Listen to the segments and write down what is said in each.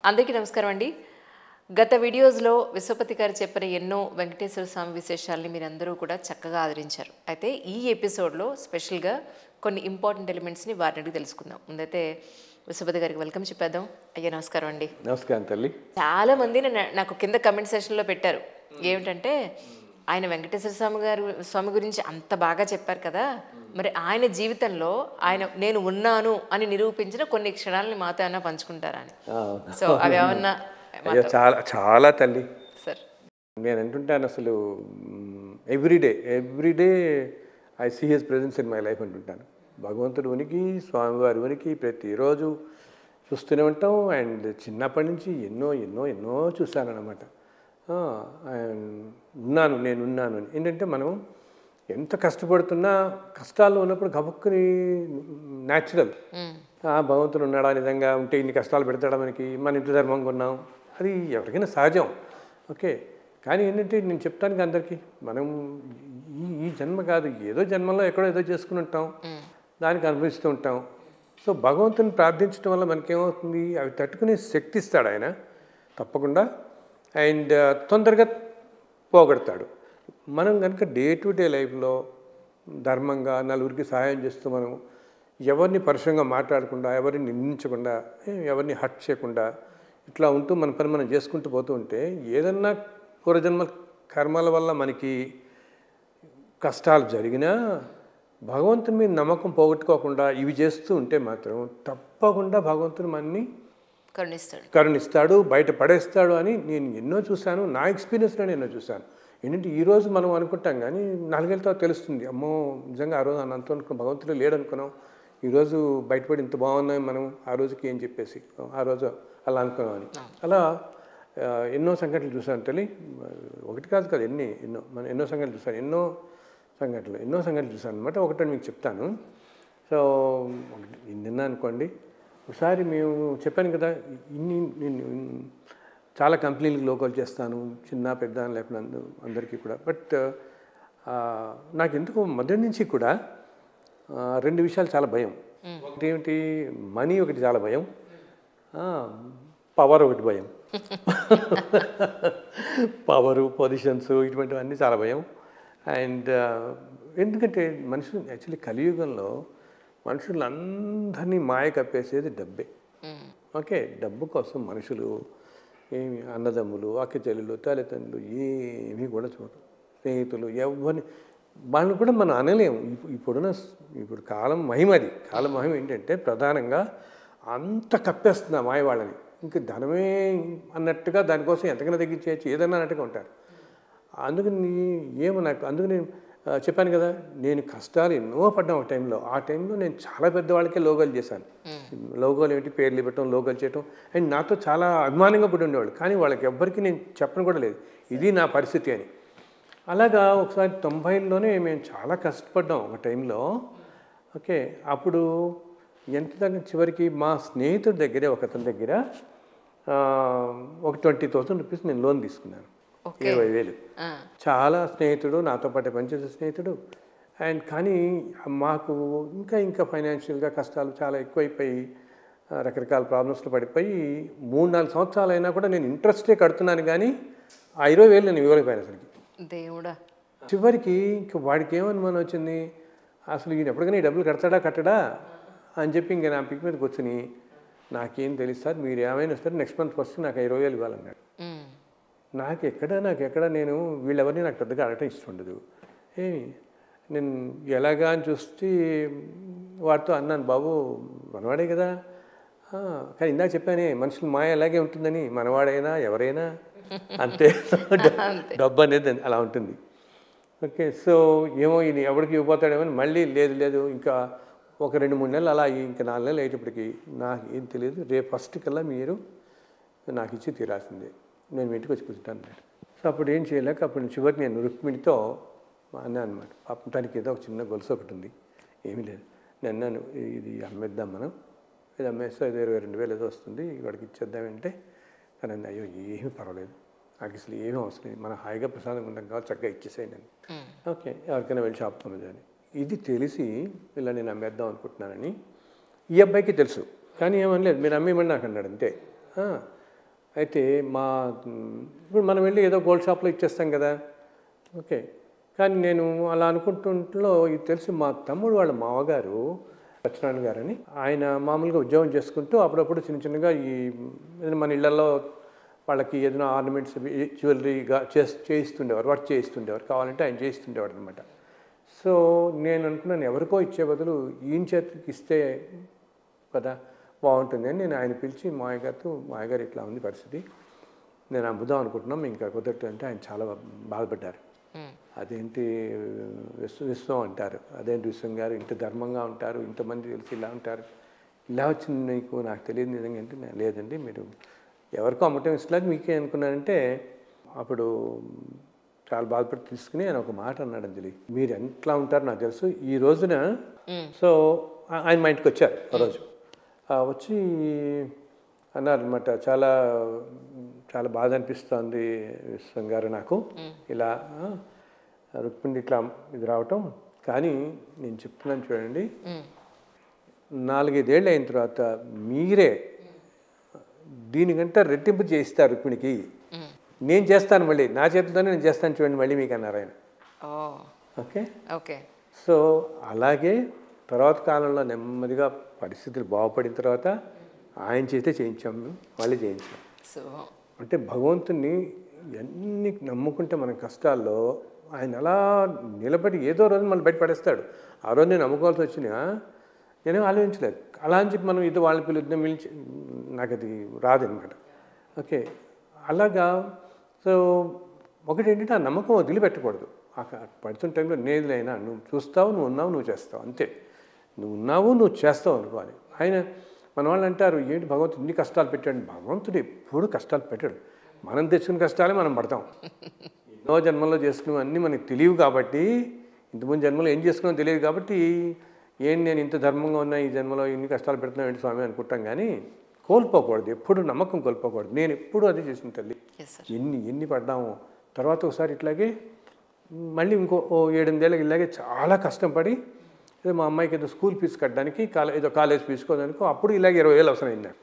అందరికీ నమస్కారం అండి గత వీడియోస్లో విశ్వపతి గారు చెప్పిన ఎన్నో వెంకటేశ్వర స్వామి విశేషాలని మీరందరూ కూడా చక్కగా ఆదరించారు అయితే ఈ ఎపిసోడ్లో స్పెషల్గా కొన్ని ఇంపార్టెంట్ ఎలిమెంట్స్ని వారిని అడిగి తెలుసుకుందాం ముందైతే విశ్వపతి గారికి వెల్కమ్ చెప్పేద్దాం అయ్యా నమస్కారం అండి నమస్కారం తల్లి చాలా మంది నన్ను- నాకు కింద కమెంట్ సెషన్లో పెట్టారు ఏమిటంటే ఆయన వెంకటేశ్వర స్వామి గారు స్వామి గురించి అంత బాగా చెప్పారు కదా మరి ఆయన జీవితంలో ఆయన నేను ఉన్నాను అని నిరూపించిన కొన్ని క్షణాలని మాతో ఏమైనా పంచుకుంటారా అని ఆ, సో అవి ఏమన్నా అయ్యో చాలా చాలా తల్లి సార్ నేను అంటుంటాను అసలు everyday everyday I see his presence in my life అంటుంటాను భగవంతుడు ఉనికి స్వామివారి ఉనికి ప్రతిరోజు చూస్తూనే ఉంటాం అండ్ చిన్నప్పటి నుంచి ఎన్నో ఎన్నో ఎన్నో చూశాను అనమాట ఉన్నాను నేను ఉన్నాను అని ఏంటంటే మనం ఎంత కష్టపడుతున్నా కష్టాల్లో ఉన్నప్పుడు గబుక్కుని న్యాచురల్ ఆ, భగవంతుడు ఉన్నాడా నిజంగా ఉంటే ఇన్ని కష్టాలు పెడతాడా మనకి మన ఇంటి ధర్మంగా ఉన్నాం అది ఎవరికైనా సహజం ఓకే కానీ ఏంటంటే నేను చెప్తాను అందరికీ మనం ఈ ఈ జన్మ కాదు ఏదో జన్మలో ఎక్కడో ఏదో చేసుకుని ఉంటాం దానికి అనుభవిస్తూ ఉంటాం సో భగవంతుని ప్రార్థించడం వల్ల మనకేమవుతుంది అవి తట్టుకునే శక్తి ఇస్తాడు ఆయన తప్పకుండా అండ్ తొందరగా పోగొడతాడు మనం కనుక డే టు డే లైఫ్లో ధర్మంగా నలుగురికి సహాయం చేస్తూ మనం ఎవరిని పరుషంగా మాట్లాడకుండా ఎవరిని నిందించకుండా ఏ, ఎవరిని హట్ చేయకుండా ఇట్లా ఉంటూ మన పని మనం చేసుకుంటూ పోతూ ఉంటే ఏదన్నా పూర్వజన్మ కర్మల వల్ల మనకి కష్టాలు జరిగినా భగవంతుని మీద నమ్మకం పోగొట్టుకోకుండా ఇవి చేస్తూ ఉంటే మాత్రం తప్పకుండా భగవంతుడు మనని కరుణిస్తాడు కరుణిస్తాడు బయట పడేస్తాడు అని నేను ఎన్నో చూశాను నా ఎక్స్పీరియన్స్లో నేను ఎన్నో చూశాను ఏంటంటే ఈరోజు మనం అనుకుంటాం కానీ నాలుగేళ్ళతో తెలుస్తుంది అమ్మో నిజంగా ఆ రోజు అంత అనుకున్నాం భగవంతుడు లేడు అనుకున్నాం ఈరోజు బయటపడి ఇంత బాగున్నాయి మనం ఆ రోజుకి ఏం చెప్పేసి ఆ రోజు అలా అనుకున్నాం అని అలా ఆ, ఎన్నో సంఘటనలు చూశాను తల్లి ఒకటి కాదు కాదు ఎన్ని ఎన్నో మనం ఎన్నో సంఘటనలు చూశాను ఎన్నో సంఘటనలు ఎన్నో సంఘటనలు చూశాను అనమాట ఒకటి మీకు చెప్తాను సో ఒకటి నిన్న అనుకోండి ఒకసారి మేము చెప్పాను కదా ఇన్ని నేను చాలా కంపెనీలకు లోకల్ చేస్తాను చిన్న పెద్ద అని లేకుండా అందు- అందరికీ కూడా బట్ నాకు ఎందుకు మొదటి నుంచి కూడా ఆ, రెండు విషయాలు చాలా భయం ఒకటి ఏమిటి మనీ ఒకటి చాలా భయం పవర్ ఒకటి భయం పవరు పొజిషన్స్ ఇటువంటివన్నీ చాలా భయం అండ్ ఎందుకంటే మనుషులు యాక్చువల్లీ కలియుగంలో మనుషులందరినీ మాయ కప్పేసేది డబ్బే ఓకే డబ్బు కోసం మనుషులు ఏమి అన్నదమ్ములు అక్క చెల్లెలు తల్లిదండ్రులు ఏమీ కూడా చూడరు స్నేహితులు ఎవరిని వాళ్ళని కూడా మనం అనలేము ఇప్పు- ఇప్పుడున్న స్- ఇప్పుడు కాలం మహిమ అది కాలం మహిమ ఏంటంటే ప్రధానంగా అంత కప్పేస్తుంది ఆ మాయ వాళ్ళని ఇంకా ధనమే అన్నట్టుగా దానికోసం ఎంతకైనా తగ్గించేయచ్చు ఏదన్నా అన్నట్టుగా ఉంటారు అందుకని ఏమో నాకు అందుకు నేను ఆ, చెప్పాను కదా నేను కష్టాలు ఎన్నో పడ్డాను ఒక టైంలో ఆ టైంలో నేను చాలా పెద్దవాళ్ళకే లోగోలు చేశాను లోగోలు ఏంటి పేర్లు ఇవ్వటం లోగోలు చేయటం అండ్ నాతో చాలా అభిమానంగా పుట్టి ఉండేవాళ్ళు కానీ వాళ్ళకి ఎవ్వరికీ నేను చెప్పను కూడా లేదు ఇది నా పరిస్థితి అని అలాగా ఒకసారి తొంభైలోనే మేము చాలా కష్టపడ్డాం ఒక టైంలో ఓకే అప్పుడు ఎంత దగ్గర చివరికి మా స్నేహితుడి దగ్గరే ఒక అతని దగ్గర ఆ, ఒక ట్వంటీ థౌసండ్ రూపీస్ నేను లోన్ తీసుకున్నాను ఇరవై వేలు ఆ, చాలా స్నేహితుడు నాతో పాటు పనిచేసే స్నేహితుడు అండ్ కానీ మాకు ఇంకా ఇంకా ఫైనాన్షియల్గా కష్టాలు చాలా ఎక్కువైపోయి ఆ, రకరకాల ప్రాబ్లమ్స్లో పడిపోయి మూడు నాలుగు సంవత్సరాలు అయినా కూడా నేను ఇంట్రెస్టే కడుతున్నాను కానీ ఆ ఇరవై వేలు నేను ఇవ్వలేకపోయాను అసలుకి దేవుడా చివరికి ఇంక వాడికి ఏమనుమానం వచ్చింది అసలు ఈయన ఎప్పటికైనా ఈ డబ్బులు కడతాడా కట్టడా అని చెప్పి ఇంక నా పిక్ మీద కూర్చుని నాకేం తెలుసు సార్ మీరు ఏమైనా వస్తారు నెక్స్ట్ మంత్ ఫస్ట్ నాకు ఇరవై వేలు ఇవ్వాలన్నాడు ఉమ్, నాకు ఎక్కడ నాకు ఎక్కడ నేను వీళ్ళెవరిని నాకు పెద్దగా అడగటం ఇష్టం ఉండదు ఏ నేను ఎలాగా అని చూస్తే వాడితో అన్నాను బాబు మనవాడే కదా "ఆ, కానీ ఇందాక చెప్పానే మనుషులు మాయ అలాగే ఉంటుందని మనవాడైనా ఎవరైనా అంతే డబ్బు అనేది అలా ఉంటుంది ఓకే సో ఏమో ఈయన ఎవరికి ఇవ్వబోతాడేమో అని మళ్ళీ లేదు లేదు ఇంకా ఒక రెండు మూడు నెలలు అలా అయ్యి ఇంకా నాలుగు నెలలు అయ్యేటప్పటికి నాకు ఏం తెలియదు రేపు ఫస్ట్ కల్లా మీరు నాకు ఇచ్చి తీరాల్సిందే నేను ఇంటికి వచ్చి కూర్చుంటాను అన్నాడు సో అప్పుడు ఏం చేయలేక అప్పుడు చివరికి నేను రుక్మిణితో అన్నాను అనమాట పాపం తనకి ఏదో ఒక చిన్న గొలుసు ఒకటి ఉంది ఏమీ లేదు నేను అన్నాను ఇది అమ్మేద్దాం మనం ఇది అమ్మేస్తే అది ఇరవై రెండు వేలు ఏదో వస్తుంది వాడికి ఇచ్చేద్దామంటే తను అంది, అయ్యో ఏమీ పర్వాలేదు నాకు అసలు ఏమీ అవసరం లేదు మనం హాయిగా ప్రశాంతంగా ఉంటాం కాబట్టి చక్కగా ఇచ్చేసేయండి అని ఓకే ఎవరికైనా వెళ్ళి షాప్ కొనదని ఇది తెలిసి ఇలా నేను అమ్మేద్దాం అనుకుంటున్నానని ఈ అబ్బాయికి తెలుసు కానీ ఏమనలేదు మీరు అమ్మేయమని నాకు అన్నాడు అంతే ఆ, అయితే మా మ్, ఇప్పుడు మనం వెళ్ళి ఏదో గోల్డ్ షాప్లో ఇచ్చేస్తాం కదా ఓకే కానీ నేను అలా అనుకుంటుంట్లో ఇది తెలిసి మా తమ్ముడు వాళ్ళ మామగారు సత్యనారాయణ గారని ఆయన మామూలుగా ఉద్యోగం చేసుకుంటూ అప్పుడప్పుడు చిన్న చిన్నగా ఈ ఏదైనా మన ఇళ్లలో వాళ్ళకి ఏదైనా ఆర్నమెంట్స్ జ్యువెలరీగా చేస్ చేయిస్తుండేవారు వర్క్ చేయిస్తుండేవారు కావాలంటే ఆయన చేయిస్తుండేవాడు అనమాట సో నేను అనుకున్నాను ఎవరికో ఇచ్చే బదులు ఈయన చేతికి ఇస్తే కదా బాగుంటుంది అని నేను ఆయన పిలిచి మాయ గారితో మాయ గారు ఇట్లా ఉంది పరిస్థితి నేను అమ్ముదాం అనుకుంటున్నాం ఇంకా కుదరట్లేదు అంటే ఆయన చాలా బాధపడ్డారు అదేంటి విశ్వ విశ్వం అంటారు అదేంటి విశ్వం గారు ఇంత ధర్మంగా ఉంటారు ఇంతమంది తెలిసి ఇలా ఉంటారు ఇలా వచ్చింది నీకు నాకు తెలియదు నిజంగా అంటే "నేను లేదండి మీరు ఎవరికో అమ్మటం ఇష్టలేదు మీకే అనుకున్నానంటే అప్పుడు చాలా బాధపడి తీసుకుని ఆయన ఒక మాట అన్నాడు అంజలి మీరు ఎట్లా ఉంటారో నాకు తెలుసు ఈ రోజున సో ఆ- ఆయన మా ఇంటికి వచ్చారు ఆ రోజు ఆ, వచ్చి అన్నారనమాట చాలా చాలా బాధ అనిపిస్తుంది విశ్వం గారు నాకు ఇలా ఆ, రుక్మిణి ఇట్లా ఇది రావటం కానీ నేను చెప్తున్నాను చూడండి నాలుగైదేళ్ళు అయిన తర్వాత మీరే దీనికంటే రెట్టింపు చేయిస్తారు రుక్మిణికి నేను చేస్తాను మళ్ళీ నా చేతితోనే నేను చేస్తాను చూడండి మళ్ళీ మీకు అన్నారు ఆయన ఓ ఓకే ఓకే సో అలాగే తర్వాత కాలంలో నెమ్మదిగా పరిస్థితులు బాగుపడిన తర్వాత ఆయన చేతే చేయించాం మేము మళ్ళీ చేయించాం సో అంటే భగవంతుణ్ణి ఎన్ని నమ్ముకుంటే మన కష్టాల్లో ఆయన అలా నిలబడి ఏదో రోజు మనం బయటపడేస్తాడు ఆ రోజు నేను నమ్ముకోవాల్సి వచ్చినా నేనేం ఆలోచించలేదు అలా అని చెప్పి మనం ఇది వాళ్ళని పిలుద్దాం పిలిచి నాకు అది రాదనమాట ఓకే అలాగా సో ఒకటి ఏంటంటే ఆ నమ్మకం వదిలిపెట్టకూడదు ఆ క- పడుతున్న టైంలో నేదులైనా నువ్వు చూస్తావు నువ్వు ఉన్నావు నువ్వు చేస్తావు అంతే నువ్వు ఉన్నావు నువ్వు చేస్తావు అనుకోవాలి ఆయన మన వాళ్ళు అంటారు ఏంటి భగవంతుడు ఇన్ని కష్టాలు పెట్టాడు భగవంతుడు ఎప్పుడు కష్టాలు పెట్టాడు మనం తెచ్చుకున్న కష్టాలే మనం పడతాం ఎన్నో జన్మల్లో చేసుకున్నవి అన్నీ మనకి తెలియవు కాబట్టి ఇంతకుముందు జన్మలో ఏం చేసుకున్నామో తెలియదు కాబట్టి ఏం నేను ఇంత ధర్మంగా ఉన్నా ఈ జన్మలో ఇన్ని కష్టాలు పెడుతున్నావు ఏంటి స్వామి అనుకుంటాం కానీ కోల్పోకూడదు ఎప్పుడు నమ్మకం కోల్పోకూడదు నేను ఎప్పుడు అదే చేసిన తల్లి ఎస్ సార్ ఎన్ని ఎన్ని పడ్డాము తర్వాత ఒకసారి ఇట్లాగే మళ్ళీ ఇంకో ఓ ఏడెనిమిదేళ్ళకి ఇలాగే చాలా కష్టం పడి ఏదో మా అమ్మాయికి ఏదో స్కూల్ ఫీజు కట్టడానికి కాలే ఏదో కాలేజ్ ఫీజు కోదానికి అప్పుడు ఇలాగే ఇరవై వేలు అవసరం అయింది నాకు.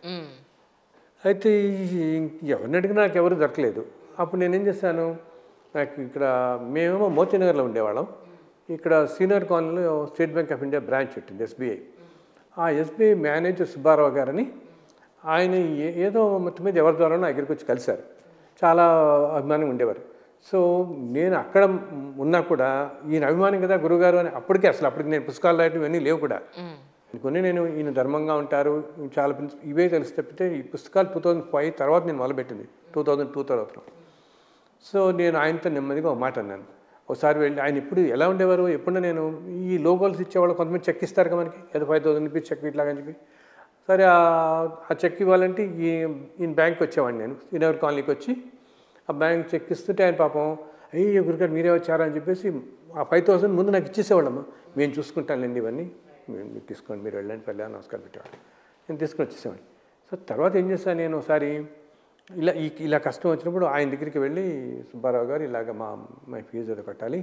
అయితే ఈ- ఎవరిని అడిగినా నాకు ఎవరు దొరకలేదు అప్పుడు నేనేం చేశాను నాకు ఇక్కడ మేమేమో మోతీనగర్లో ఉండేవాళ్ళం ఇక్కడ సీనియర్ కాలనీలో State Bank of India branch పెట్టింది ఎస్బీఐ ఆ ఎస్బీఐ మేనేజర్ సుబ్బారావు గారని ఆయన ఏ- ఏదో మొత్తం మీద ఎవరి ద్వారా నా దగ్గరికి వచ్చి కలిశారు చాలా అభిమానం ఉండేవారు సో నేను అక్కడ ఉన్నా కూడా ఈయన అభిమానం కదా గురుగారు అని అప్పటికే అసలు అప్పటికి నేను పుస్తకాలు రాయటం ఇవన్నీ లేవు కూడా కొన్ని నేను ఈయన ధర్మంగా ఉంటారు చాలా ప్రిన్సిపల్ ఇవే తెలిసి తప్పితే ఈ పుస్తకాలు టూ థౌజండ్ ఫైవ్ తర్వాత నేను మొదలుపెట్టింది టూ థౌజండ్ టూ తర్వాత సో నేను ఆయనతో నెమ్మదిగా ఒక మాట అన్నాను ఒకసారి వెళ్ళి ఆయన ఇప్పుడు ఎలా ఉండేవారు ఎప్పుడు నేను ఈ లోగోల్స్ ఇచ్చేవాళ్ళు కొంతమంది చెక్ ఇస్తారు కదా మనకి ఏదో ఫైవ్ థౌసండ్ రూపీస్ చెక్ ఇట్లాగని చెప్పి సరే ఆ- ఆ చెక్ ఇవ్వాలంటే ఈ ఈయన బ్యాంక్కి వచ్చేవాడిని నేను శ్రీనగర్ కాలనీకి వచ్చి ఆ బ్యాంక్ చెక్ ఇస్తుంటే ఆయన పాపం అయ్యో గురిగారు మీరే వచ్చారా అని చెప్పేసి ఆ ఫైవ్ థౌసండ్ ముందు నాకు ఇచ్చేసేవాళ్ళమ్మా మేము చూసుకుంటానులేండి ఇవన్నీ మీరు మీరు తీసుకోండి మీరు వెళ్ళండి పల్లె నమస్కారం పెట్టేవాడు నేను తీసుకొని వచ్చేసేవాడిని సో తర్వాత ఏం చేశాను నేను ఒకసారి ఇలా ఈ ఇలా కష్టం వచ్చినప్పుడు ఆయన దగ్గరికి వెళ్ళి సుబ్బారావు గారు ఇలాగ మా మా ఫీజు ఏదో కట్టాలి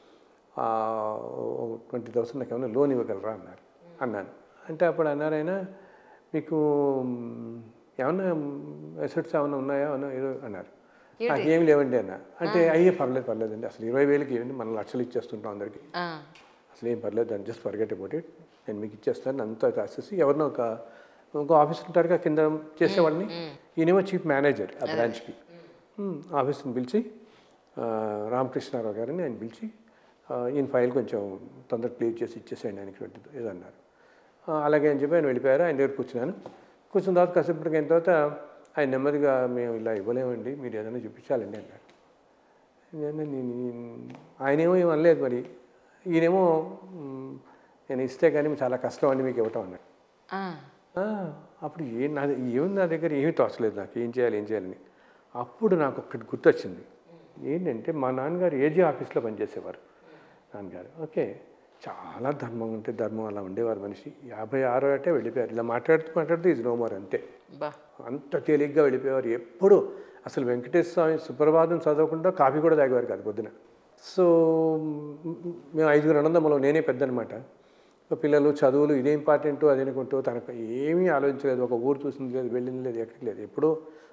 ట్వంటీ థౌసండ్ నాకు ఏమైనా లోన్ ఇవ్వగలరా అన్నారు అన్నాను అంటే అప్పుడు అన్నారు ఆయన మీకు మ్, ఏమన్నా అసెట్స్ ఏమైనా ఉన్నాయా ఏమన్నా ఏదో అన్నారు నాకు ఏం లేవండి అన్న అంటే అయ్యే పర్లేదు పర్లేదండి అసలు ఇరవై వేలకి ఏమండి మనం లక్షలు ఇచ్చేస్తుంటాం అందరికీ ఆ, అసలు ఏం పర్లేదు దాన్ని జస్ట్ ఫర్గెట్ అబౌట్ ఇట్ నేను మీకు ఇచ్చేస్తాను అంతా రాసేసి ఎవరినో ఒక ఒక ఆఫీసర్ ఉంటారుగా కింద చేసేవాడిని ఈయనేమో చీఫ్ మేనేజర్ ఆ బ్రాంచ్కి ఆఫీస్ని పిలిచి ఆ, రామకృష్ణారావు గారిని ఆయన పిలిచి ఆ, ఈయన ఫైల్ కొంచెం తొందరగా క్లియర్ చేసి ఇచ్చేసేయండి ఆయనకి ట్వంటీ ఏదన్నారు ఆ, అలాగే అని చెప్పి ఆయన వెళ్ళిపోయారు ఆయన దగ్గర కూర్చున్నాను కూర్చున్న తర్వాత కాసేపటికి అయిన తర్వాత ఆయన నెమ్మదిగా మేము ఇలా ఇవ్వలేమండి మీరు ఏదైనా చూపించాలండి అన్నారు నేను నేను ఆయనేమో ఏం అనలేదు మరి ఈయనేమో "మ్, నేను ఇస్తే కానీ చాలా కష్టం అండి మీకు ఇవ్వటం అన్నాడు ఆ, "ఆ, అప్పుడు ఏం నా ఏముంది నా దగ్గర ఏమీ తోచలేదు నాకు ఏం చేయాలి ఏం చేయాలని అప్పుడు నాకు ఒక్కటి గుర్తొచ్చింది ఏంటంటే మా నాన్నగారు ఏజీ ఆఫీస్లో పనిచేసేవారు నాన్నగారు ఓకే చాలా ధర్మం ఉంటే ధర్మం అలా ఉండేవారు మనిషి యాభై ఆరో అటే వెళ్ళిపోయారు ఇలా మాట్లాడుతూ మాట్లాడుతూ ఇది నోమారు అంతే బా అంత తేలిగ్గా వెళ్ళిపోయేవారు ఎప్పుడు అసలు వెంకటేశ్వర స్వామి సుప్రభాతం చదవకుండా కాఫీ కూడా తాగేవారు కాదు పొద్దున సో మ్, మేము ఐదుగురు అనందమ్మలో నేనే పెద్ద అనమాట పిల్లలు చదువులు ఇదే ఇంపార్టెంట్ అది అనుకుంటూ తనకు ఏమీ ఆలోచించలేదు ఒక ఊరు చూసింది లేదు వెళ్ళింది లేదు ఎక్కడికి లేదు ఎప్పుడో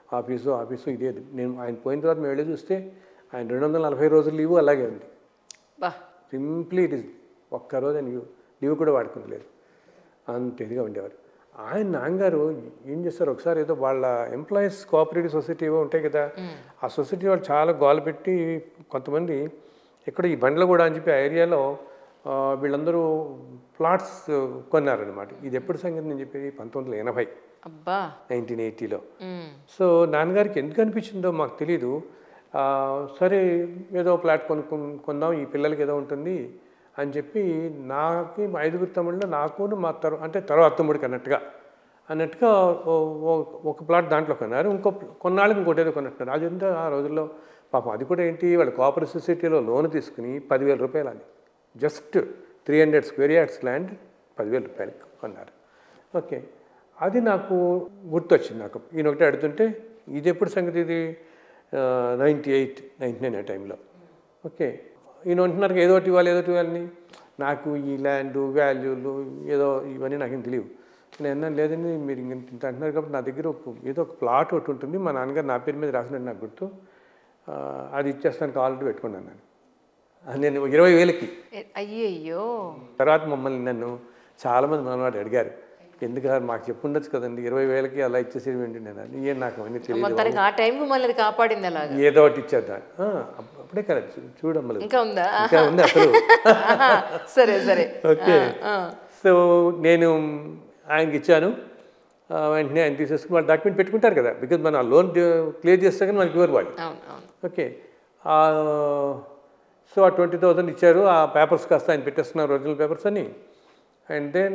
ఆఫీసు ఆఫీసు ఇదే నేను ఆయన పోయిన తర్వాత మేము వెళ్ళి చూస్తే ఆయన రెండు వందల నలభై రోజులు లీవు అలాగే ఉంది బా సింప్లీ ఇట్ ఇస్ ఒక్కరోజు ఆయన లీవ్ లీవ్ కూడా వాడుకోలేదు అంత ఇదిగా ఉండేవారు ఆయన నాన్నగారు ఏం చేస్తారు ఒకసారి ఏదో వాళ్ళ ఎంప్లాయీస్ కోఆపరేటివ్ సొసైటీ ఏవో ఉంటాయి కదా ఆ సొసైటీ వాళ్ళు చాలా గోల పెట్టి కొంతమంది ఇక్కడ ఈ బండ్లు కూడా అని చెప్పి ఆ ఏరియాలో ఆ, వీళ్ళందరూ ప్లాట్స్ కొన్నారనమాట ఇది ఎప్పుడు సంగతి నేను చెప్పేది పంతొమ్మిది వందల ఎనభై అబ్బా నైన్టీన్ ఎయిటీలో మ్మ్. సో నాన్నగారికి ఎందుకు అనిపించిందో మాకు తెలీదు ఆ, సరే ఏదో ప్లాట్ కొనుక్కు కొందాం ఈ పిల్లలకి ఏదో ఉంటుంది అని చెప్పి నాకు ఐదుగురు తమ్ముళ్ళు నాకును మా తరు అంటే తర్వాత తమ్ముడికి అన్నట్టుగా అన్నట్టుగా ఓ- ఓ- ఒక ప్లాట్ దాంట్లో కొన్నారు ఇంకో కొన్నాళ్ళకి ఇంకోటి ఏదో కొన్నట్టున్నారు అది ఎంత ఆ రోజుల్లో పాపం అది కూడా ఏంటి వాళ్ళు కోఆపరేటివ్ సొసైటీలో లోన్ తీసుకుని పదివేల రూపాయలు అది just three hundred square yards land పదివేల రూపాయలకి కొన్నారు ఓకే అది నాకు గుర్తొచ్చింది నాకు ఈయన ఒకటే అడుగుతుంటే ఇది ఎప్పుడు సంగతి ఇది నైంటీ ఎయిట్ నైంటీ నైన్ ఆ టైంలో ఓకే ఈయన అంటున్నారు ఏదో ఒకటి ఇవ్వాలి ఏదో ఒకటి ఇవ్వాలని నాకు ఈ ల్యాండ్ వాల్యూలు ఏదో ఇవన్నీ నాకేం తెలియవు నేను అన్నాను లేదండి మీరు ఇంక ఇంత అంటున్నారు కాబట్టి నా దగ్గర ఒక ఏదో ఒక ప్లాట్ ఒకటి ఉంటుంది మా నాన్నగారు నా పేరు మీద రాసినట్టు నాకు గుర్తు ఆ, అది ఇచ్చేస్తాను కావాలంటే పెట్టుకున్నాను నేను అది నేను ఇరవై వేలకి ఏ- అయ్యయ్యో తర్వాత మమ్మల్ని నన్ను చాలామంది మనవాడు అడిగారు ఎందుకు సార్ మాకు చెప్పుండొచ్చు కదండి ఇరవై వేలకి అలా ఇచ్చేసేది ఏంటి నేను అని ఏం నాకు అవన్నీ తెలియదు మొత్తానికి ఆ టైంకి మళ్ళీ అది కాపాడింది అలాగా ఏదో ఒకటి ఇచ్చేద్దాం ఆ, అప్- అప్పుడే కదా చూ- చూడమ్మలు ఇంకా ఉందా ఇంకా ఉంది అసలు ఆహా, సరే సరే ఓకే ఆ, సో నేను ఆయనకి ఇచ్చాను ఆ, వెంటనే ఆయన తీసేసుకుని వాళ్ళు డాక్యుమెంట్ పెట్టుకుంటారు కదా బికాజ్ మనం ఆ లోన్ క్లియర్ చేస్తే కానీ మనకి ఇవ్వరు వాళ్ళు అవును అవును ఓకే ఆ, సో ఆ ట్వంటీ థౌజండ్ ఇచ్చారు ఆ పేపర్స్ కాస్త ఆయన పెట్టేస్తున్నారు ఒరిజినల్ పేపర్స్ అని అండ్ దెన్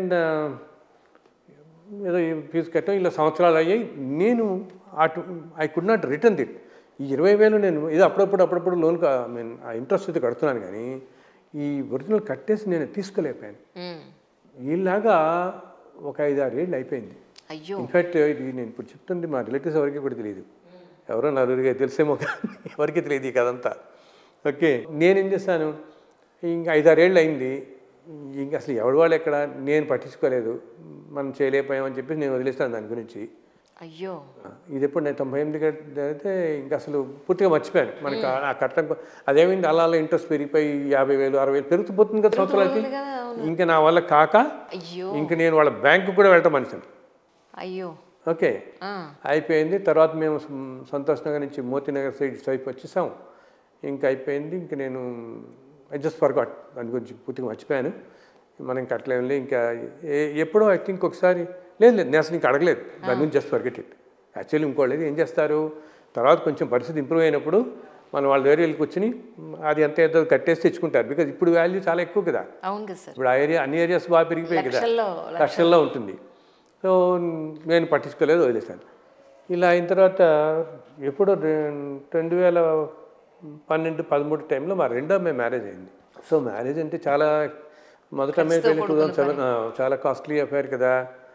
ఏదో ఈ ఫీజు కట్టాం ఇలా సంవత్సరాలు అయ్యాయి నేను అటు I could not return that ఈ ఇరవై వేలు నేను ఇది అప్పుడప్పుడు అప్పుడప్పుడు లోన్ మీన్ ఆ ఇంట్రెస్ట్ అయితే కడుతున్నాను కానీ ఈ ఒరిజినల్ కట్టేసి నేను తీసుకోలేకపోయాను మ్మ్. ఈలాగా ఒక ఐదు ఆరు ఏళ్ళు అయిపోయింది అయ్యో ఇన్ఫ్యాక్ట్ ఇది నేను ఇప్పుడు చెప్తుంది మా రిలేటివ్స్ ఎవరికి కూడా తెలియదు ఎవరో నలుగురికి తెలిసేమో కానీ ఎవరికి తెలియదు ఈ కథంతా ఓకే నేనేం చేశాను ఇంకా ఐదారేళ్ళు అయింది ఇంకా అసలు ఎవరి వాళ్ళు ఎక్కడ నేను పట్టించుకోలేదు మనం చేయలేకపోయామని చెప్పి నేను వదిలేస్తాను దాని గురించి అయ్యో ఇది ఎప్పుడు నేను తొంభై ఎనిమిది అయితే ఇంకా అసలు పూర్తిగా మర్చిపోయాను మనకి ఆ- ఆ కట్టం అదేమైంది అలా అలా ఇంట్రెస్ట్ పెరిగిపోయి యాభై వేలు అరవై వేలు పెరుగుతుపోతుంది కదా సంవత్సరాలకి ఉంది కదా అవును ఇంకా నా వల్ల కాక అయ్యో ఇంక నేను వాళ్ళ బ్యాంకు కూడా వెళ్ళటం మనిషిని అయ్యో ఓకే ఆ, అయిపోయింది తర్వాత మేము సం- సంతోష్ నగర్ నుంచి మోతీనగర్ సైడ్ వైపు వచ్చేసాం ఇంకా అయిపోయింది ఇంక నేను ఐ జస్ట్ ఫర్గాట్ దాని గురించి పూర్తిగా మర్చిపోయాను మనం కట్టలేములే ఇంకా ఏ- ఎప్పుడో ఐ థింక్ ఒకసారి లేదు లేదు నేను అసలు ఇంకా అడగలేదు దాని గురించి జస్ట్ ఫర్గెట్ ఇట్ యాక్చువల్లీ ఇంకోలేదు ఏం చేస్తారు తర్వాత కొంచెం పరిస్థితి ఇంప్రూవ్ అయినప్పుడు మనం వాళ్ళ దగ్గర వెళ్ళి కూర్చుని అది ఎంత ఏదో కట్టేసి తెచ్చుకుంటారు బికాజ్ ఇప్పుడు వాల్యూ చాలా ఎక్కువ కదా అవును కదా సార్ ఇప్పుడు ఆ ఏరియా అన్ని ఏరియాస్ బాగా పెరిగిపోయాయి కదా లక్షల్లో లక్షల్లో ఉంటుంది సో నేను పట్టించుకోలేదు వదిలేశాను ఇలా అయిన తర్వాత ఎప్పుడో రెం- రెండు వేల పన్నెండు పదమూడు టైంలో మా రెండో అమ్మాయి మ్యారేజ్ అయింది సో మ్యారేజ్ అంటే చాలా మొదట అమ్మాయి పెళ్లి టూ థౌజండ్ సెవెన్ చాలా కాస్ట్లీ అఫైర్ కదా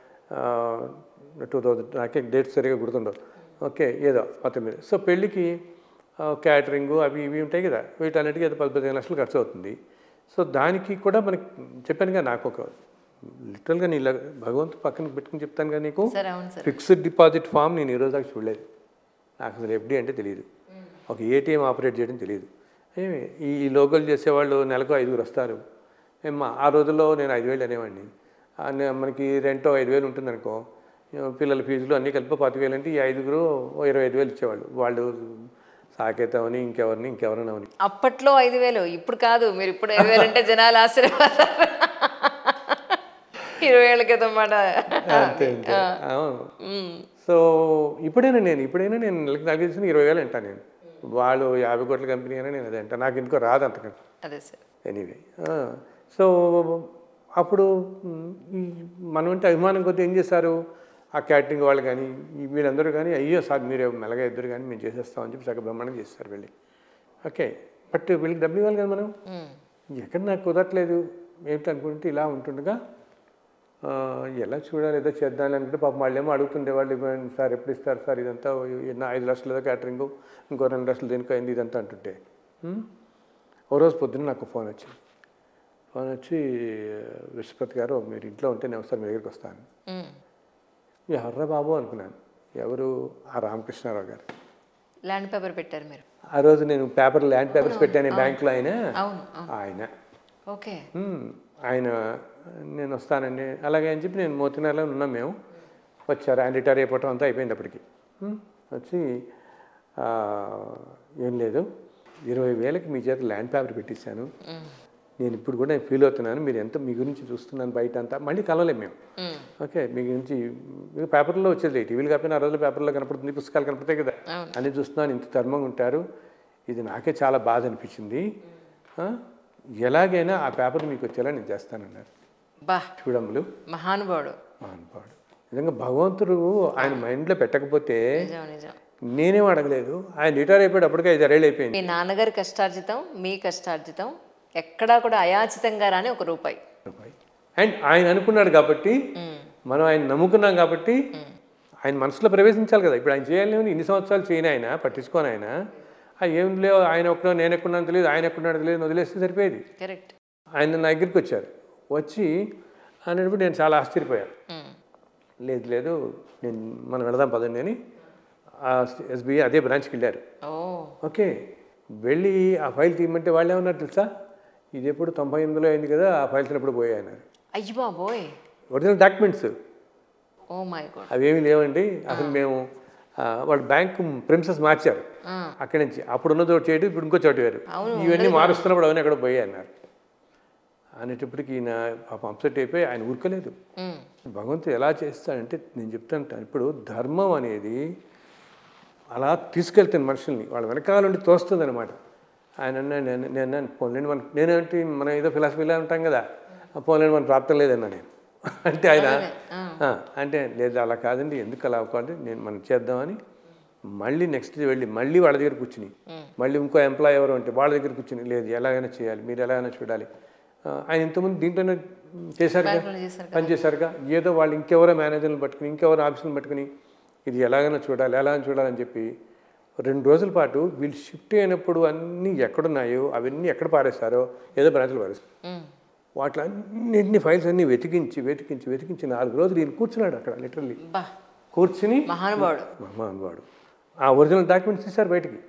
టూ థౌజండ్ నాకే డేట్స్ సరిగా గుర్తుండవు ఓకే ఏదో మొత్తం మీద సో పెళ్ళికి క్యాటరింగ్ అవి ఇవి ఉంటాయి కదా వీటన్నిటికీ ఏదో పది పదిహేను లక్షలు ఖర్చు అవుతుంది సో దానికి కూడా మనకి చెప్పాను కదా నాకు ఒక లిటరల్గా నీ ఇలా భగవంతు పక్కన పెట్టుకుని చెప్తాను కదా నీకు సార్ అవును సార్ ఫిక్స్డ్ డిపాజిట్ ఫామ్ నేను ఈ రోజు దాకా చూడలేదు నాకు అసలు ఎఫ్డి అంటే తెలియదు ఒక ఏటీఎం ఆపరేట్ చేయడం తెలియదు ఏమి ఈ ఈ లోకల్ చేసేవాళ్ళు నెలకు ఐదుగురు వస్తారు ఏమ్మా ఆ రోజుల్లో నేను ఐదు వేలు అనేవాడిని ఆ నే- మనకి రెంటో ఐదు వేలు ఉంటుంది అనుకో పిల్లల ఫీజులు అన్నీ కలిపి పాతిక వేలు అంటే ఈ ఐదుగురు ఓ ఇరవై ఐదు వేలు ఇచ్చేవాళ్ళు వాళ్ళు సాకేతామని ఇంకెవరిని ఇంకెవరిని అవని అప్పట్లో ఐదు వేలు ఇప్పుడు కాదు మీరు ఇప్పుడు ఐదు వేలు అంటే జనాలు ఆశీర్వాదాలు ఇరవై ఏళ్ళ క్రితం మాట అంతే అంతే అవును మ్మ్. సో ఇప్పుడైనా నేను ఇప్పుడైనా నేను నెలకి నాకు తెలిసిన ఇరవై వేలు అంటాను నేను వాళ్ళు యాభై కోట్ల కంపెనీ అయినా నేను అదే అంటాను నాకు ఇంకో రాదు అంతకంటే అదే సార్ ఎనీవే సో అప్పుడు మ్, ఈ మనం అంటే అభిమానం కొద్దీ ఏం చేశారు ఆ క్యాటరింగ్ వాళ్ళు కానీ ఈ వీళ్ళందరూ కానీ అయ్యో సార్ మీరు మెల్లగా ఇద్దరు కానీ మేము చేసేస్తామని చెప్పి సగ బ్రహ్మాండంగా చేస్తారు వెళ్ళి ఓకే బట్ వీళ్ళకి డబ్బులు ఇవ్వాలి కదా మనం మ్మ్. ఎక్కడ నాకు కుదరట్లేదు ఏమిటి అనుకుంటే ఇలా ఉంటుండగా ఆ, ఎలా చూడాలి ఏదో చేద్దాం అనుకుంటే పాపం వాళ్ళు ఏమో అడుగుతుండేవాళ్ళు ఇవ్వండి సార్ ఎప్పుడు ఇస్తారు సార్ ఇదంతా ఎన్నో ఐదు లక్షలు ఏదో క్యాటరింగ్ ఇంకో రెండు లక్షలు దేనికో అయింది ఇదంతా అంటుంటే ఉమ్. ఓ రోజు పొద్దున్న నాకు ఫోన్ వచ్చింది ఫోన్ వచ్చి విశ్వపతి గారు మీరు ఇంట్లో ఉంటే నేను ఒకసారి మీ దగ్గరికి వస్తాను మ్మ్. ఎర్ర బాబు అనుకున్నాను ఎవరు ఆ రామకృష్ణారావు గారు ల్యాండ్ పేపర్ పెట్టారు మీరు ఆ రోజు నేను పేపర్ ల్యాండ్ పేపర్స్ పెట్టాను బ్యాంకులో ఆయన అవును అవును ఆయన ఓకే "మ్మ్, ఆయన నేను వస్తానండి అలాగే అని చెప్పి నేను మోతినాలో ఉన్నాం మేము వచ్చారు ఆయన రిటైర్ అయిపోవటం అంతా అయిపోయింది అప్పటికి "మ్మ్", వచ్చి "ఆ, ఏం లేదు ఇరవై వేలకి మీ చేత ల్యాండ్ పేపర్ పెట్టించాను నేను ఇప్పుడు కూడా ఫీల్ అవుతున్నాను మీరు ఎంత మీ గురించి చూస్తున్నాను బయట అంతా మళ్ళీ కలవలేము మేము ఓకే మీ గురించి మీకు పేపర్లో వచ్చేది టీవీలు కాకపోయినా ఆ రోజుల్లో పేపర్లో కనపడుతుంది పుస్తకాలు కనపడతాయి కదా అవును. అన్ని చూస్తున్నాను ఇంత ధర్మంగా ఉంటారు ఇది నాకే చాలా బాధ అనిపించింది ఆ, ఎలాగైనా ఆ పేపర్ మీకు వచ్చేలా నేను చేస్తానన్నారు బా చూడములు మహానుభావుడు మహానుభావుడు నిజంగా భగవంతుడు ఆయన మైండ్లో పెట్టకపోతే నిజం నిజం నేనేం అడగలేదు ఆయన రిటైర్ అయిపోయాడు అప్పటికే ఐదు అరేళ్ళు అయిపోయింది మీ నాన్నగారి కష్టార్జితం మీ కష్టార్జితం ఎక్కడా కూడా అయాచితంగా రాని ఒక రూపాయి అండ్ ఆయన అనుకున్నాడు కాబట్టి మ్మ్. మనం ఆయన నమ్ముకున్నాం కాబట్టి ఆయన మనసులో ప్రవేశించాలి కదా ఇప్పుడు ఆయన చేయాలి ఇన్ని సంవత్సరాలు చేయని ఆయన పట్టించుకోని ఆయన ఆ ఏం లేవు ఆయన ఎక్కడో నేను ఎక్కడున్నాను తెలియదు ఆయన ఎక్కడున్నాడు తెలియదు వదిలేస్తే సరిపోయేది కరెక్ట్ ఆయన నా దగ్గరికి వచ్చారు వచ్చి అనేటప్పుడు నేను చాలా ఆశ్చర్యపోయాను లేదు లేదు నేను మనం వెళదాం పదండి అని ఆ ఎస్బీఐ అదే బ్రాంచ్కి వెళ్ళారు ఓ ఓకే వెళ్ళి ఆ ఫైల్ తీయమంటే వాళ్ళు ఏమన్నారు తెలుసా ఇది ఎప్పుడు తొంభై ఎనిమిదిలో అయింది కదా ఆ ఫైల్స్ ఎప్పుడు పోయాయి అన్నారు అయ్యి బాబోయ్ original documents oh my god అవేమీ లేవండి అసలు మేము ఆ, వాళ్ళు బ్యాంక్ ప్రిన్సెస్ మార్చారు అక్కడి నుంచి అప్పుడు ఉన్న చోటు చేయడం ఇప్పుడు ఇంకో చోటు వేరు ఇవన్నీ మారుస్తున్నప్పుడు అవన్నీ ఎక్కడ పోయాయి అన్నారు అనేటప్పటికి ఈయన పాపం అప్సెట్ అయిపోయి ఆయన ఊరుకోలేదు భగవంతుడు ఎలా చేస్తాడంటే నేను చెప్తాను ఇప్పుడు ధర్మం అనేది అలా తీసుకెళ్తాను మనుషుల్ని వాళ్ళ వెనకాల నుండి తోస్తుంది అనమాట ఆయన అన్నాడు నేను నేను అన్నాను పోలేండి మన నేనేంటి మనం ఏదో ఫిలాసఫీలో ఉంటాం కదా ఆ పోలేండి మన ప్రాప్తం లేదన్నా నేను అంటే ఆయన "ఆ, అంటే లేదు అలా కాదండి ఎందుకు అలా అవ్వకండి నేను మనం చేద్దామని మళ్ళీ నెక్స్ట్ వెళ్ళి మళ్ళీ వాళ్ళ దగ్గర కూర్చుని మళ్ళీ ఇంకో ఎంప్లాయ్ ఎవరు అంటే వాళ్ళ దగ్గర కూర్చుని లేదు ఎలాగైనా చేయాలి మీరు ఎలాగైనా చూడాలి ఆ, ఆయన ఇంతకుముందు దీంట్లోనే చేశారుగా బ్యాంకులో చేశారు పని చేశారుగా ఏదో వాళ్ళు ఇంకెవరో మేనేజర్లు పట్టుకుని ఇంకెవరో ఆఫీసులను పట్టుకుని ఇది ఎలాగైనా చూడాలి ఎలాగైనా చూడాలని చెప్పి రెండు రోజుల పాటు వీళ్ళు షిఫ్ట్ అయినప్పుడు అన్నీ ఎక్కడున్నాయో అవన్నీ ఎక్కడ పారేస్తారో ఏదో బ్రాంచ్లో పారేస్తారు మ్మ్. వాటిలన్నింటినీ ఫైల్స్ అన్నీ వెతికించి వెతికించి వెతికించి నాలుగు రోజులు ఈయన కూర్చున్నాడు అక్కడ లిటరల్లీ బా కూర్చుని మహానుభావుడు మా అనువాడు ఆ ఒరిజినల్ డాక్యుమెంట్స్ తీశారు బయటికి